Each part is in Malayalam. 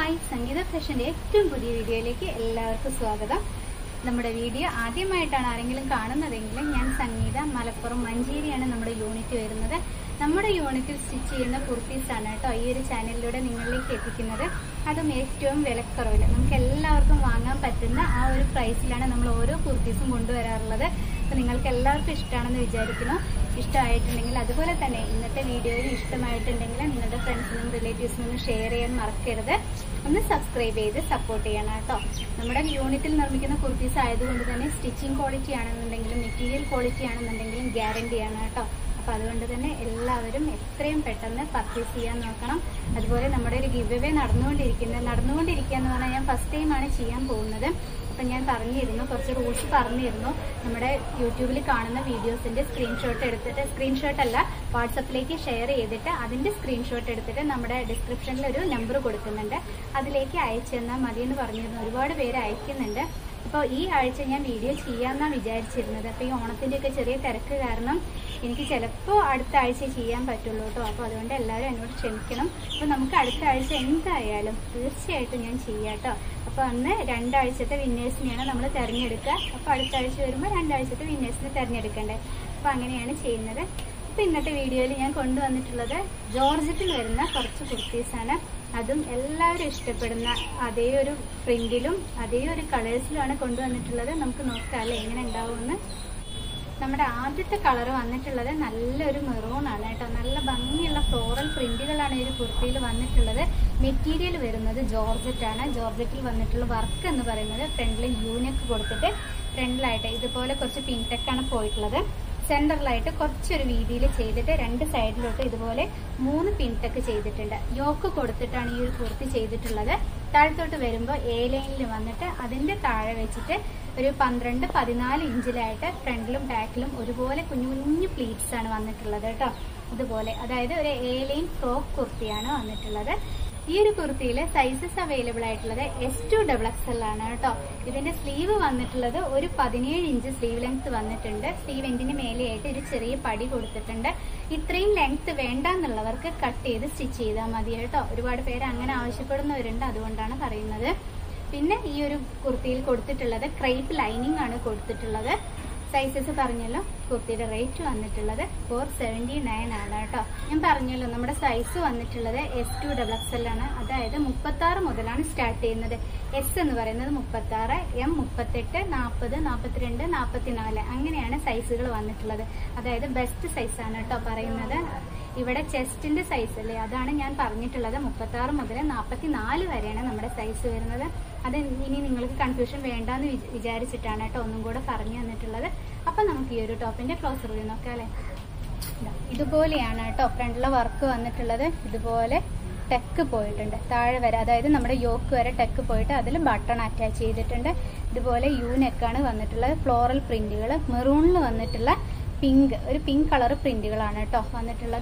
ഹായ് സംഗീത ഫാഷന്റെ ഏറ്റവും പുതിയ വീഡിയോയിലേക്ക് എല്ലാവർക്കും സ്വാഗതം നമ്മുടെ വീഡിയോ ആദ്യമായിട്ടാണ് ആരെങ്കിലും കാണുന്നതെങ്കിൽ ഞാൻ സംഗീത മലപ്പുറം മഞ്ചേരിയാണ് നമ്മുടെ യൂണിറ്റ് വരുന്നത് നമ്മുടെ യൂണിറ്റിൽ സ്റ്റിച്ച് ചെയ്യുന്ന കുർത്തീസ് ആണ് കേട്ടോ ഈ ഒരു ചാനലിലൂടെ നിങ്ങളിലേക്ക് എത്തിക്കുന്നത് അതും ഏറ്റവും വിലക്കുറവിൽ നമുക്ക് എല്ലാവർക്കും വാങ്ങാൻ പറ്റുന്ന ആ ഒരു പ്രൈസിലാണ് നമ്മൾ ഓരോ കുർത്തീസും കൊണ്ടുവരാറുള്ളത് അപ്പൊ നിങ്ങൾക്ക് എല്ലാവർക്കും ഇഷ്ടമാണെന്ന് വിചാരിക്കുന്നു ഇഷ്ടമായിട്ടുണ്ടെങ്കിൽ അതുപോലെ തന്നെ ഇന്നത്തെ വീഡിയോയിൽ ഇഷ്ടമായിട്ടുണ്ടെങ്കിൽ നിങ്ങളുടെ ഫ്രണ്ട്സിനും റിലേറ്റീവ്സിനും ഷെയർ ചെയ്യാൻ മറക്കരുത് ഒന്ന് സബ്സ്ക്രൈബ് ചെയ്ത് സപ്പോർട്ട് ചെയ്യണം കേട്ടോ നമ്മുടെ യൂണിറ്റിൽ നിർമ്മിക്കുന്ന കുർത്തീസ് ആയതുകൊണ്ട് തന്നെ സ്റ്റിച്ചിങ് ക്വാളിറ്റി ആണെന്നുണ്ടെങ്കിലും മെറ്റീരിയൽ ക്വാളിറ്റി ആണെന്നുണ്ടെങ്കിലും ഗ്യാരണ്ടിയാണ് കേട്ടോ അപ്പൊ അതുകൊണ്ട് തന്നെ എല്ലാവരും എത്രയും പെട്ടെന്ന് പർച്ചേസ് ചെയ്യാൻ നോക്കണം അതുപോലെ നമ്മുടെ ഒരു ഗിവ് അവേ നടന്നുകൊണ്ടിരിക്കുന്നത് നടന്നുകൊണ്ടിരിക്കുക എന്ന് പറഞ്ഞാൽ ഞാൻ ഫസ്റ്റ് ടൈമാണ് ചെയ്യാൻ പോകുന്നത് അപ്പൊ ഞാൻ പറഞ്ഞിരുന്നു കുറച്ച് റൂൾസ് പറഞ്ഞിരുന്നു നമ്മുടെ യൂട്യൂബിൽ കാണുന്ന വീഡിയോസിന്റെ സ്ക്രീൻഷോട്ട് എടുത്തിട്ട് സ്ക്രീൻഷോട്ട് അല്ല വാട്സപ്പിലേക്ക് ഷെയർ ചെയ്തിട്ട് അതിന്റെ സ്ക്രീൻഷോട്ട് എടുത്തിട്ട് നമ്മുടെ ഡിസ്ക്രിപ്ഷനിൽ ഒരു നമ്പർ കൊടുക്കുന്നുണ്ട് അതിലേക്ക് അയച്ചു തന്നാൽ മതി എന്ന് പറഞ്ഞിരുന്നു ഒരുപാട് പേര് അയക്കുന്നുണ്ട് അപ്പോൾ ഈ ആഴ്ച ഞാൻ വീഡിയോ ചെയ്യാമെന്നാണ് വിചാരിച്ചിരുന്നത് അപ്പോൾ ഈ ഓണത്തിൻ്റെ ഒക്കെ ചെറിയ തിരക്ക് കാരണം എനിക്ക് ചിലപ്പോൾ അടുത്ത ആഴ്ച ചെയ്യാൻ പറ്റുള്ളൂ കേട്ടോ അപ്പോൾ അതുകൊണ്ട് എല്ലാവരും എന്നോട് ക്ഷമിക്കണം അപ്പോൾ നമുക്ക് അടുത്ത ആഴ്ച എന്തായാലും തീർച്ചയായിട്ടും ഞാൻ ചെയ്യാം കേട്ടോ അപ്പോൾ അന്ന് രണ്ടാഴ്ചത്തെ വിന്നേഴ്സിനെയാണ് നമ്മൾ തിരഞ്ഞെടുക്കുക അപ്പോൾ അടുത്ത ആഴ്ച വരുമ്പോൾ രണ്ടാഴ്ചത്തെ വിന്നേഴ്സിനെ തിരഞ്ഞെടുക്കണ്ടേ അപ്പോൾ അങ്ങനെയാണ് ചെയ്യുന്നത് അപ്പോൾ ഇന്നത്തെ വീഡിയോയിൽ ഞാൻ കൊണ്ടുവന്നിട്ടുള്ളത് ജോർജറ്റിൽ വരുന്ന കുറച്ച് കുർത്തീസാണ് അതും എല്ലാവരും ഇഷ്ടപ്പെടുന്ന അതേ ഒരു പ്രിന്റിലും അതേ ഒരു കളേഴ്സിലുമാണ് കൊണ്ടുവന്നിട്ടുള്ളത് നമുക്ക് നോക്കാം അല്ലേ എങ്ങനെ ഉണ്ടാവുമെന്ന് നമ്മുടെ ആദ്യത്തെ കളർ വന്നിട്ടുള്ളത് നല്ലൊരു മെറൂൺ ആണ് കേട്ടോ നല്ല ഭംഗിയുള്ള ഫ്ലോറൽ പ്രിന്റുകളാണ് ഈ ഒരു കുർത്തിയിൽ വന്നിട്ടുള്ളത് മെറ്റീരിയൽ വരുന്നത് ജോർജറ്റ് ആണ് ജോർജറ്റിൽ വന്നിട്ടുള്ള വർക്ക് എന്ന് പറയുന്നത് ഫ്രണ്ടിൽ യൂനെക്ക് കൊടുത്തിട്ട് ഫ്രണ്ടിലായിട്ട് ഇതുപോലെ കുറച്ച് പിൻടെക്കാണ് പോയിട്ടുള്ളത് സെന്ററിലായിട്ട് കുറച്ചൊരു വീതിയിൽ ചെയ്തിട്ട് രണ്ട് സൈഡിലോട്ട് ഇതുപോലെ മൂന്ന് പിൻടെക്ക് ചെയ്തിട്ടുണ്ട് യോക്ക് കൊടുത്തിട്ടാണ് ഈ ഒരു കുർത്തി ചെയ്തിട്ടുള്ളത് താഴത്തോട്ട് വരുമ്പോൾ എ ലൈനിൽ വന്നിട്ട് അതിന്റെ താഴെ വെച്ചിട്ട് ഒരു പന്ത്രണ്ട് പതിനാല് ഇഞ്ചിലായിട്ട് ഫ്രണ്ടിലും ബാക്കിലും ഒരുപോലെ കുഞ്ഞു കുഞ്ഞു പ്ലീറ്റ്സ് ആണ് വന്നിട്ടുള്ളത് കേട്ടോ ഇതുപോലെ അതായത് ഒരു എ ലൈൻ ഫ്രോക്ക് കുർത്തിയാണ് വന്നിട്ടുള്ളത് ഈ ഒരു കുർത്തിയിൽ സൈസസ് അവൈലബിൾ ആയിട്ടുള്ളത് S to double X L ആണ് കേട്ടോ ഇതിന്റെ സ്ലീവ് വന്നിട്ടുള്ളത് ഒരു പതിനേഴ് ഇഞ്ച് സ്ലീവ് ലെങ്ത് വന്നിട്ടുണ്ട് സ്ലീവ് എൻഡിന് മേലെയായിട്ട് ഒരു ചെറിയ പടി കൊടുത്തിട്ടുണ്ട് ഇത്രയും ലെങ്ത് വേണ്ട എന്നുള്ളവർക്ക് കട്ട് ചെയ്ത് സ്റ്റിച്ച് ചെയ്താൽ മതി കേട്ടോ ഒരുപാട് പേര് അങ്ങനെ ആവശ്യപ്പെടുന്നവരുണ്ട് അതുകൊണ്ടാണ് പറയുന്നത് പിന്നെ ഈ ഒരു കുർത്തിയിൽ കൊടുത്തിട്ടുള്ളത് ക്രൈപ്പ് ലൈനിങ് ആണ് കൊടുത്തിട്ടുള്ളത് സൈസസ് പറഞ്ഞല്ലോ കുർത്തിയുടെ റേറ്റ് വന്നിട്ടുള്ളത് ഫോർ സെവൻറ്റി നയൻ ആണ് കേട്ടോ ഞാൻ പറഞ്ഞല്ലോ നമ്മുടെ സൈസ് വന്നിട്ടുള്ളത് S to double X L ആണ് അതായത് മുപ്പത്തി ആറ് മുതലാണ് സ്റ്റാർട്ട് ചെയ്യുന്നത് എസ് എന്ന് പറയുന്നത് മുപ്പത്തി ആറ് എം മുപ്പത്തെട്ട് നാൽപ്പത് നാൽപ്പത്തിരണ്ട് നാൽപ്പത്തിനാല് അങ്ങനെയാണ് സൈസുകൾ വന്നിട്ടുള്ളത് അതായത് ബെസ്റ്റ് സൈസ് ആണ് കേട്ടോ പറയുന്നത് ഇവിടെ ചെസ്റ്റിന്റെ സൈസ് അല്ലേ അതാണ് ഞാൻ പറഞ്ഞിട്ടുള്ളത് മുപ്പത്തി ആറ് മുതൽ നാൽപ്പത്തി നാല് വരെയാണ് നമ്മുടെ സൈസ് വരുന്നത് അത് ഇനി നിങ്ങൾക്ക് കൺഫ്യൂഷൻ വേണ്ടാന്ന് വിച- വിചാരിച്ചിട്ടാണ് കേട്ടോ ഒന്നും കൂടെ പറഞ്ഞു തന്നിട്ടുള്ളത് അപ്പൊ നമുക്ക് ഈ ഒരു ടോപ്പിന്റെ ക്ലോസ് റിവ്യൂ നോക്കാം അല്ലേ ഇതാ, ഇതുപോലെയാണ് കേട്ടോ ഫ്രണ്ടിലെ വർക്ക് വന്നിട്ടുള്ളത് ഇതുപോലെ ടെക്ക് പോയിട്ടുണ്ട് താഴെ വരെ അതായത് നമ്മുടെ യോക്ക് വരെ ടെക്ക് പോയിട്ട് അതിൽ ബട്ടൺ അറ്റാച്ച് ചെയ്തിട്ടുണ്ട് ഇതുപോലെ യു നെക്കാണ് വന്നിട്ടുള്ളത് ഫ്ലോറൽ പ്രിന്റുകൾ മെറൂണിൽ വന്നിട്ടുള്ള പിങ്ക് ഒരു പിങ്ക് കളർ പ്രിന്റുകളാണ് കേട്ടോ വന്നിട്ടുള്ളത്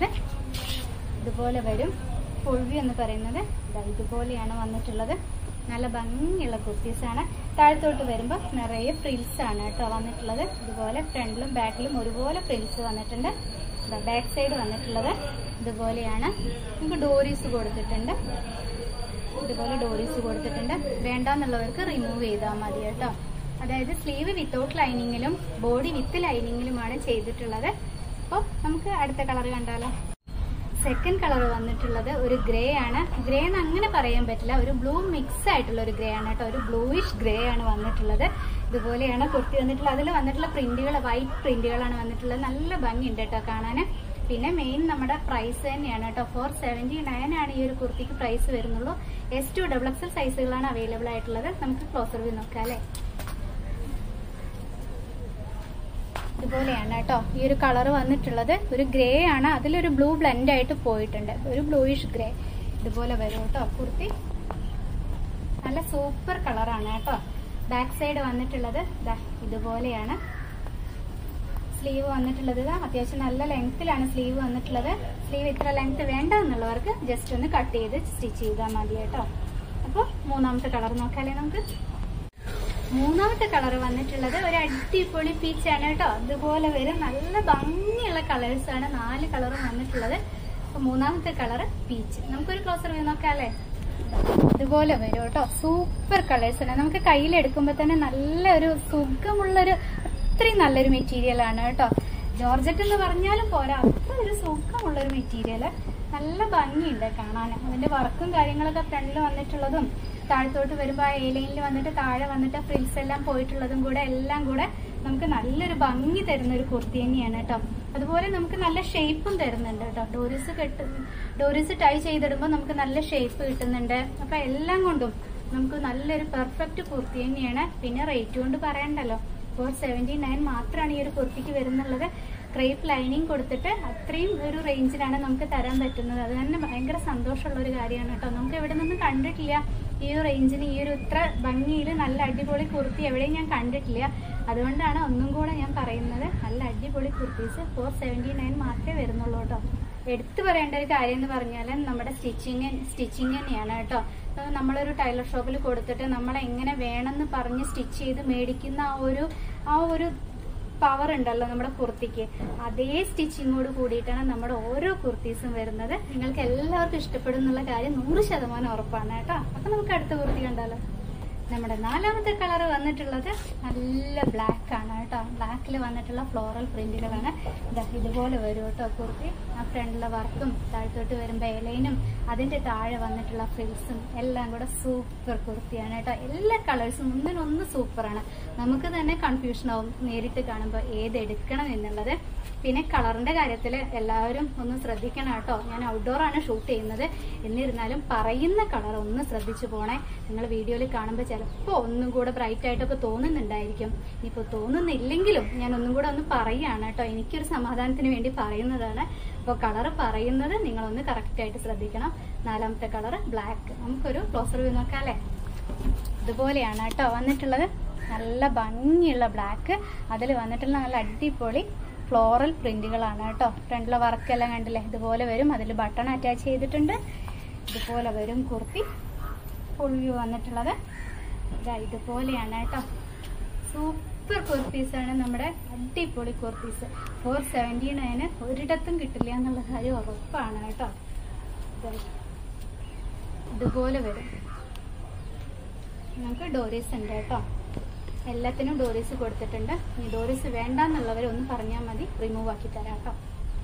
ഇതുപോലെ വരും ഫുൾവി എന്ന് പറയുന്നത് ഇതാ ഇതുപോലെയാണ് വന്നിട്ടുള്ളത് നല്ല ഭംഗിയുള്ള കുർത്തീസാണ് താഴത്തോട്ട് വരുമ്പോൾ നിറയെ ഫ്രിൽസ് ആണ് കേട്ടോ വന്നിട്ടുള്ളത് ഇതുപോലെ ഫ്രണ്ടിലും ബാക്കിലും ഒരുപോലെ ഫ്രിൽസ് വന്നിട്ടുണ്ട് ബാക്ക് സൈഡ് വന്നിട്ടുള്ളത് ഇതുപോലെയാണ് നമുക്ക് ഡോറീസ് കൊടുത്തിട്ടുണ്ട് ഇതുപോലെ ഡോറീസ് കൊടുത്തിട്ടുണ്ട് വേണ്ടാന്നുള്ളവർക്ക് റിമൂവ് ചെയ്താൽ മതി കേട്ടോ അതായത് സ്ലീവ് വിത്തൗട്ട് ലൈനിങ്ങിലും ബോഡി വിത്ത് ലൈനിങ്ങിലുമാണ് ചെയ്തിട്ടുള്ളത് അപ്പോൾ നമുക്ക് അടുത്ത കളർ കണ്ടാലോ സെക്കൻഡ് കളർ വന്നിട്ടുള്ളത് ഒരു ഗ്രേ ആണ് ഗ്രേ എന്ന് അങ്ങനെ പറയാൻ പറ്റില്ല ഒരു ബ്ലൂ മിക്സ് ആയിട്ടുള്ള ഒരു ഗ്രേ ആണ് കേട്ടോ ഒരു ബ്ലൂയിഷ് ഗ്രേ ആണ് വന്നിട്ടുള്ളത് ഇതുപോലെയാണ് കുർത്തി വന്നിട്ടുള്ളത് അതിൽ വന്നിട്ടുള്ള പ്രിന്റുകൾ വൈറ്റ് പ്രിന്റുകളാണ് വന്നിട്ടുള്ളത് നല്ല ഭംഗിയുണ്ട് കേട്ടോ കാണാൻ പിന്നെ മെയിൻ നമ്മുടെ പ്രൈസ് തന്നെയാണ് കേട്ടോ ഫോർ സെവൻറ്റി നയൻ ആണ് ഈ ഒരു കുർത്തിക്ക് പ്രൈസ് വരുന്നുള്ളൂ എസ് ടു ഡബിൾ എക്സൽ സൈസുകളാണ് അവൈലബിൾ ആയിട്ടുള്ളത് നമുക്ക് ക്ലോസർ വ്യൂ നോക്കാം അല്ലേ ഇതുപോലെയാണ് കേട്ടോ ഈ ഒരു കളർ വന്നിട്ടുള്ളത് ഒരു ഗ്രേ ആണ് അതിലൊരു ബ്ലൂ ബ്ലെൻഡ് ആയിട്ട് പോയിട്ടുണ്ട് ഒരു ബ്ലൂയിഷ് ഗ്രേ ഇതുപോലെ വരും കേട്ടോ കുർത്തി നല്ല സൂപ്പർ കളറാണ് കേട്ടോ ബാക്ക് സൈഡ് വന്നിട്ടുള്ളത് ദാ ഇതുപോലെയാണ് സ്ലീവ് വന്നിട്ടുള്ളത് ഇതാ അത്യാവശ്യം നല്ല ലെങ്ത്തിലാണ് സ്ലീവ് വന്നിട്ടുള്ളത് സ്ലീവ് ഇത്ര ലെങ്ത് വേണ്ട എന്നുള്ളവർക്ക് ജസ്റ്റ് ഒന്ന് കട്ട് ചെയ്ത് സ്റ്റിച്ച് ചെയ്താൽ മതി കേട്ടോ അപ്പോൾ മൂന്നാമത്തെ കളർ നോക്കാല്ലേ നമുക്ക് മൂന്നാമത്തെ കളർ വന്നിട്ടുള്ളത് ഒരു അടിപൊളി പീച്ചാണ് കേട്ടോ അതുപോലെ വരും നല്ല ഭംഗിയുള്ള കളേഴ്സ് ആണ് നാല് കളറും വന്നിട്ടുള്ളത് അപ്പൊ മൂന്നാമത്തെ കളർ പീച്ച് നമുക്കൊരു ക്ലോസർ വ്യൂ നോക്കാം അല്ലേ ഇതുപോലെ വരും കേട്ടോ സൂപ്പർ കളേഴ്സ് ആണ് നമുക്ക് കയ്യിലെടുക്കുമ്പോൾ തന്നെ നല്ലൊരു സുഖമുള്ളൊരു അത്രയും നല്ലൊരു മെറ്റീരിയൽ ആണ് കേട്ടോ ജോർജറ്റ് എന്ന് പറഞ്ഞാലും പോരാ അത്ര ഒരു സുഖമുള്ളൊരു മെറ്റീരിയൽ നല്ല ഭംഗിയുണ്ട് കാണാൻ അതിന്റെ വർക്കും കാര്യങ്ങളൊക്കെ ഫ്രണ്ടിൽ വന്നിട്ടുള്ളതും താഴത്തോട്ട് വരുമ്പോൾ ആ ഏലൈനിൽ വന്നിട്ട് താഴെ വന്നിട്ട് ഫ്രിൽസ് എല്ലാം പോയിട്ടുള്ളതും കൂടെ എല്ലാം കൂടെ നമുക്ക് നല്ലൊരു ഭംഗി തരുന്ന ഒരു കുർത്തി തന്നെയാണ് കേട്ടോ അതുപോലെ നമുക്ക് നല്ല ഷേപ്പും തരുന്നുണ്ട് കേട്ടോ ഡോറിസ് കെട്ട് ഡോറിസ് ടൈ ചെയ്തിടുമ്പോൾ നമുക്ക് നല്ല ഷേപ്പ് കിട്ടുന്നുണ്ട് അപ്പൊ എല്ലാം കൊണ്ടും നമുക്ക് നല്ലൊരു പെർഫെക്റ്റ് കുർത്തി തന്നെയാണ് പിന്നെ റേറ്റ് കൊണ്ട് പറയണ്ടല്ലോ ഫോർ സെവന്റി നയൻ മാത്രമാണ് ഈ ഒരു കുർത്തിക്ക് വരുന്നുള്ളത് ക്രേപ്പ് ലൈനിങ് കൊടുത്തിട്ട് അത്രയും ഒരു റേഞ്ചിലാണ് നമുക്ക് തരാൻ പറ്റുന്നത് അത് തന്നെ ഭയങ്കര സന്തോഷമുള്ള ഒരു കാര്യമാണ് കേട്ടോ നമുക്ക് എവിടെ നിന്നും കണ്ടിട്ടില്ല ഈ ഒരു റേഞ്ചിന് ഈ ഒരു ഇത്ര ഭംഗിയിൽ നല്ല അടിപൊളി കുർത്തി എവിടെയും ഞാൻ കണ്ടിട്ടില്ല അതുകൊണ്ടാണ് ഒന്നും കൂടെ ഞാൻ പറയുന്നത് നല്ല അടിപൊളി കുർത്തീസ് ഫോർ സെവന്റി നയൻ മാത്രമേ വരുന്നുള്ളൂ കേട്ടോ എടുത്തു പറയേണ്ട ഒരു കാര്യം എന്ന് പറഞ്ഞാൽ നമ്മുടെ സ്റ്റിച്ചിങ് സ്റ്റിച്ചിങ് തന്നെയാണ് കേട്ടോ അത് നമ്മളൊരു ടൈലർ ഷോപ്പിൽ കൊടുത്തിട്ട് നമ്മൾ എങ്ങനെ വേണമെന്ന് പറഞ്ഞ് സ്റ്റിച്ച് ചെയ്ത് മേടിക്കുന്ന ആ ഒരു ആ ഒരു പവർ ഉണ്ടല്ലോ നമ്മുടെ കുർത്തിക്ക് അതേ സ്റ്റിച്ചിങ്ങോട് കൂടിയിട്ടാണ് നമ്മുടെ ഓരോ കുർത്തീസും വരുന്നത് നിങ്ങൾക്ക് എല്ലാവർക്കും ഇഷ്ടപ്പെടും എന്നുള്ള കാര്യം നൂറ് ശതമാനം ഉറപ്പാണ് കേട്ടോ അപ്പൊ നമുക്ക് അടുത്ത കുർത്തി കണ്ടാലോ നമ്മുടെ നാലാമത്തെ കളർ വന്നിട്ടുള്ളത് നല്ല ബ്ലാക്ക് ആണ് കേട്ടോ ബ്ലാക്കിൽ വന്നിട്ടുള്ള ഫ്ലോറൽ പ്രിന്റുകളാണ് ഇതാ ഇതുപോലെ വരും കേട്ടോ കുർത്തി ആ ഫ്രണ്ടിലെ വർക്കും താഴത്തോട്ട് വരുമ്പോൾ ഇലയിനും അതിന്റെ താഴെ വന്നിട്ടുള്ള ഫ്രിൽസും എല്ലാം കൂടെ സൂപ്പർ കുർത്തിയാണ് കേട്ടോ എല്ലാ കളേഴ്സും ഒന്നിനൊന്ന് സൂപ്പറാണ് നമുക്ക് തന്നെ കൺഫ്യൂഷൻ ആവും നേരിട്ട് കാണുമ്പോൾ ഏത് എടുക്കണം എന്നുള്ളത് പിന്നെ കളറിന്റെ കാര്യത്തിൽ എല്ലാവരും ഒന്ന് ശ്രദ്ധിക്കണം കേട്ടോ ഞാൻ ഔട്ട്ഡോർ ആണ് ഷൂട്ട് ചെയ്യുന്നത് എന്നിരുന്നാലും പറയുന്ന കളർ ഒന്ന് ശ്രദ്ധിച്ചു പോണേ നിങ്ങൾ വീഡിയോയിൽ കാണുമ്പോൾ ചിലപ്പോൾ ഒന്നും കൂടെ ബ്രൈറ്റ് ആയിട്ടൊക്കെ തോന്നുന്നുണ്ടായിരിക്കും ഇനിയിപ്പോൾ തോന്നുന്നില്ലെങ്കിലും ഞാൻ ഒന്നും കൂടെ ഒന്ന് പറയുകയാണ് കേട്ടോ എനിക്കൊരു സമാധാനത്തിന് വേണ്ടി പറയുന്നതാണ് അപ്പോൾ കളർ പറയുന്നത് നിങ്ങളൊന്ന് കറക്റ്റ് ആയിട്ട് ശ്രദ്ധിക്കണം നാലാമത്തെ കളർ ബ്ലാക്ക് നമുക്കൊരു ക്ലോസർ വ്യൂ നോക്കാം അല്ലേ ഇതുപോലെയാണ് കേട്ടോ വന്നിട്ടുള്ളത് നല്ല ഭംഗിയുള്ള ബ്ലാക്ക് അതിൽ വന്നിട്ടുള്ള നല്ല അടിപൊളി ഫ്ലോറൽ പ്രിന്റുകളാണ് കേട്ടോ ഫ്രണ്ടിലെ വർക്കെല്ലാം കണ്ടില്ലേ ഇതുപോലെ വരും അതിൽ ബട്ടൺ അറ്റാച്ച് ചെയ്തിട്ടുണ്ട് ഇതുപോലെ വരും കുർത്തി ഫുൾ വ്യൂ വന്നിട്ടുള്ളത് ഇതാ ഇതുപോലെയാണ് കേട്ടോ സൂപ്പർ കുർത്തീസാണ് നമ്മുടെ അടിപൊളി കുർത്തീസ് ഫോർ സെവൻറ്റി നയന് ഒരിടത്തും കിട്ടില്ല എന്നുള്ള കാര്യം ഉറപ്പാണ് കേട്ടോ ഇതാ. ഇതുപോലെ വരും നമുക്ക് ഡോറീസ് ഉണ്ട് കേട്ടോ എല്ലാത്തിനും ഡോറീസ് കൊടുത്തിട്ടുണ്ട് ഇനി ഡോറീസ് വേണ്ട എന്നുള്ളവർ ഒന്ന് പറഞ്ഞാൽ മതി റിമൂവ് ആക്കി തരാം കേട്ടോ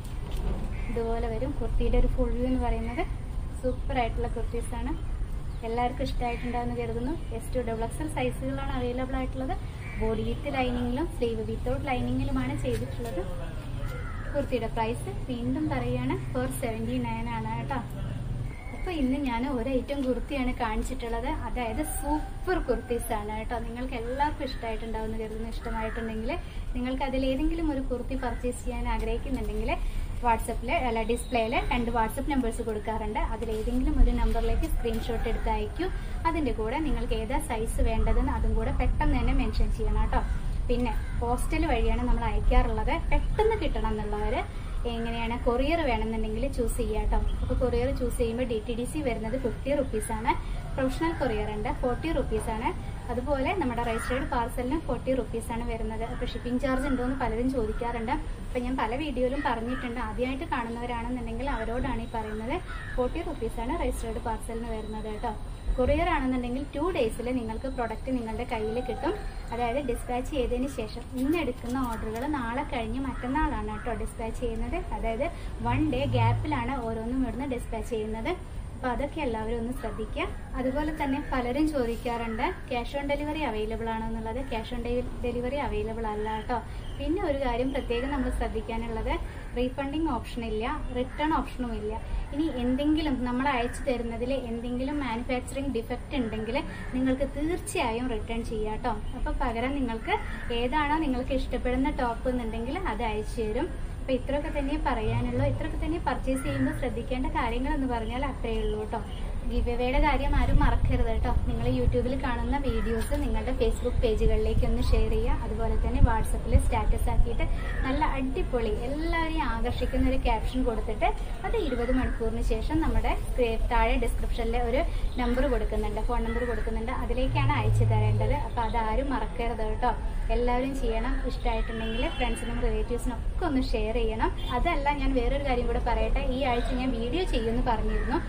ഇതുപോലെ വരും കുർത്തിയുടെ ഒരു ഫുൾ വ്യൂ എന്ന് പറയുന്നത് സൂപ്പർ ആയിട്ടുള്ള കുർത്തീസാണ് എല്ലാവർക്കും ഇഷ്ടമായിട്ടുണ്ടാവുമെന്ന് കരുതുന്നു എസ് ടു ഡബിൾ എക്സൽ സൈസുകളാണ് അവൈലബിൾ ആയിട്ടുള്ളത് ബോഡി വിത്ത് ലൈനിങ്ങിലും സ്ലീവ് വിത്തൗട്ട് ലൈനിങ്ങിലുമാണ് ചെയ്തിട്ടുള്ളത് കുർത്തിയുടെ പ്രൈസ് വീണ്ടും പറയുകയാണ് ഫോർ സെവൻറ്റി നയൻ ആണ് കേട്ടോ അപ്പൊ ഇന്ന് ഞാൻ ഒരു ഐറ്റം കുർത്തിയാണ് കാണിച്ചിട്ടുള്ളത് അതായത് സൂപ്പർ കുർത്തീസ് ആണ് കേട്ടോ നിങ്ങൾക്ക് എല്ലാവർക്കും ഇഷ്ടമായിട്ടുണ്ടാവുന്ന കരുതുന്നു ഇഷ്ടമായിട്ടുണ്ടെങ്കിൽ നിങ്ങൾക്ക് അതിൽ ഏതെങ്കിലും ഒരു കുർത്തി പർച്ചേസ് ചെയ്യാൻ ആഗ്രഹിക്കുന്നുണ്ടെങ്കിൽ വാട്സപ്പിൽ അല്ല ഡിസ്പ്ലേയിൽ രണ്ട് വാട്സപ്പ് നമ്പേഴ്സ് കൊടുക്കാറുണ്ട് അതിൽ ഏതെങ്കിലും ഒരു നമ്പറിലേക്ക് സ്ക്രീൻഷോട്ട് എടുത്ത് അയക്കൂ അതിന്റെ കൂടെ നിങ്ങൾക്ക് ഏതാ സൈസ് വേണ്ടതെന്ന് അതും കൂടെ പെട്ടെന്ന് തന്നെ മെൻഷൻ ചെയ്യണം കേട്ടോ പിന്നെ പോസ്റ്റൽ വഴിയാണ് നമ്മൾ അയക്കാറുള്ളത് പെട്ടെന്ന് കിട്ടണം എന്നുള്ളവർ എങ്ങനെയാണ് കൊറിയർ വേണമെന്നുണ്ടെങ്കിൽ ചൂസ് ചെയ്യാം കേട്ടോ അപ്പോൾ കൊറിയർ ചൂസ് ചെയ്യുമ്പോൾ ഡി ടി ഡി സി വരുന്നത് ഫിഫ്റ്റി റുപ്പീസാണ് പ്രൊഫഷണൽ കൊറിയർ ഉണ്ട് ഫോർട്ടി റുപ്പീസാണ് അതുപോലെ നമ്മുടെ രജിസ്റ്റേർഡ് പാർസലിന് ഫോർട്ടി റുപ്പീസാണ് വരുന്നത് അപ്പോൾ ഷിപ്പിംഗ് ചാർജ് ഉണ്ടോ എന്ന് പലരും ചോദിക്കാറുണ്ട് അപ്പോൾ ഞാൻ പല വീഡിയോയിലും പറഞ്ഞിട്ടുണ്ട് ആദ്യമായിട്ട് കാണുന്നവരാണെന്നുണ്ടെങ്കിൽ അവരോടാണ് ഈ പറയുന്നത് ഫോർട്ടി റുപ്പീസാണ് രജിസ്റ്റേർഡ് പാർസലിന് വരുന്നത് കേട്ടോ കൊറിയർ ആണെന്നുണ്ടെങ്കിൽ ടു ഡേയ്സിൽ നിങ്ങൾക്ക് പ്രൊഡക്റ്റ് നിങ്ങളുടെ കയ്യിൽ കിട്ടും അതായത് ഡിസ്പാച്ച് ചെയ്തതിന് ശേഷം ഇന്ന് എടുക്കുന്ന ഓർഡറുകൾ നാളെ കഴിഞ്ഞ് മറ്റന്നാളാണ് കേട്ടോ ഡിസ്പാച്ച് ചെയ്യുന്നത് അതായത് വൺ ഡേ ഗ്യാപ്പിലാണ് ഓരോന്നും ഇവിടുന്ന് ഡിസ്പാച്ച് ചെയ്യുന്നത് അപ്പോൾ അതൊക്കെ എല്ലാവരും ഒന്ന് ശ്രദ്ധിക്കുക അതുപോലെ തന്നെ പലരും ചോദിക്കാറുണ്ട് ക്യാഷ് ഓൺ ഡെലിവറി അവൈലബിൾ ആണോ എന്നുള്ളത് ക്യാഷ് ഓൺ ഡെലിവറി അവൈലബിൾ അല്ല കേട്ടോ പിന്നെ ഒരു കാര്യം പ്രത്യേകം നമ്മൾ ശ്രദ്ധിക്കാനുള്ളത് റീഫണ്ടിങ് ഓപ്ഷൻ ഇല്ല റിട്ടേൺ ഓപ്ഷനും ഇല്ല ഇനി എന്തെങ്കിലും നമ്മൾ അയച്ചു തരുന്നതിൽ എന്തെങ്കിലും മാനുഫാക്ചറിങ് ഡിഫക്റ്റ് ഉണ്ടെങ്കിൽ നിങ്ങൾക്ക് തീർച്ചയായും റിട്ടേൺ ചെയ്യാം കേട്ടോ അപ്പോൾ പകരം നിങ്ങൾക്ക് ഏതാണോ നിങ്ങൾക്ക് ഇഷ്ടപ്പെടുന്ന ടോപ്പ് എന്നുണ്ടെങ്കിൽ അത് അയച്ചു തരും അപ്പൊ ഇത്രയൊക്കെ തന്നെ പറയാനുള്ളൂ ഇത്രയൊക്കെ തന്നെ പർച്ചേസ് ചെയ്യുമ്പോൾ ശ്രദ്ധിക്കേണ്ട കാര്യങ്ങൾ എന്ന് പറഞ്ഞാൽ അത്രയേ ഉള്ളൂ കേട്ടോ ഗിവവേയുടെ കാര്യം ആരും മറക്കരുത് കേട്ടോ നിങ്ങൾ യൂട്യൂബിൽ കാണുന്ന വീഡിയോസ് നിങ്ങളുടെ ഫേസ്ബുക്ക് പേജുകളിലേക്ക് ഒന്ന് ഷെയർ ചെയ്യുക അതുപോലെ തന്നെ വാട്സപ്പിൽ സ്റ്റാറ്റസ് ആക്കിയിട്ട് നല്ല അടിപൊളി എല്ലാവരെയും ആകർഷിക്കുന്ന ഒരു ക്യാപ്ഷൻ കൊടുത്തിട്ട് അത് ഇരുപത് മണിക്കൂറിന് ശേഷം നമ്മുടെ സ്ക്രീ- താഴെ ഡിസ്ക്രിപ്ഷനിൽ ഒരു നമ്പർ കൊടുക്കുന്നുണ്ട് ഫോൺ നമ്പർ കൊടുക്കുന്നുണ്ട് അതിലേക്കാണ് അയച്ചു തരേണ്ടത് അപ്പോൾ അതാരും മറക്കരുത് കേട്ടോ എല്ലാവരും ചെയ്യണം ഇഷ്ടമായിട്ടുണ്ടെങ്കിൽ ഫ്രണ്ട്സിനും റിലേറ്റീവ്സിനും ഒക്കെ ഒന്ന് ഷെയർ ചെയ്യണം അതല്ല ഞാൻ വേറൊരു കാര്യം കൂടെ പറയട്ടെ ഈ ആഴ്ച ഞാൻ വീഡിയോ ചെയ്യുമെന്ന് പറഞ്ഞിരുന്നു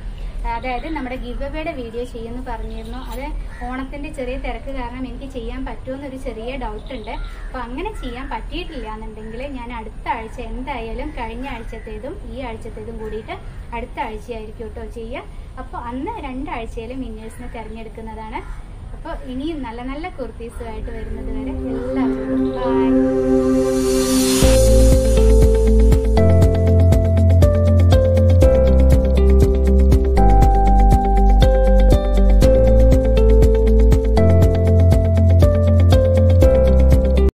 അതായത് നമ്മുടെ ഗിവ് അവയുടെ വീഡിയോ ചെയ്യുമെന്ന് പറഞ്ഞിരുന്നു അത് ഓണത്തിന്റെ ചെറിയ തിരക്ക് കാരണം എനിക്ക് ചെയ്യാൻ പറ്റുമെന്നൊരു ചെറിയ ഡൗട്ട് ഉണ്ട് അപ്പൊ അങ്ങനെ ചെയ്യാൻ പറ്റിയിട്ടില്ല എന്നുണ്ടെങ്കിൽ ഞാൻ അടുത്ത ആഴ്ച എന്തായാലും കഴിഞ്ഞ ആഴ്ചത്തേതും ഈ ആഴ്ചത്തേതും കൂടിയിട്ട് അടുത്ത ആഴ്ചയായിരിക്കും കേട്ടോ ചെയ്യുക അപ്പോൾ അന്ന് രണ്ടാഴ്ചയിലും വിന്നേഴ്സിനെ തിരഞ്ഞെടുക്കുന്നതാണ് അപ്പോൾ ഇനിയും നല്ല നല്ല കുർത്തീസുമായിട്ട് വരുന്നത് വരെ എല്ലാവർക്കും ബൈ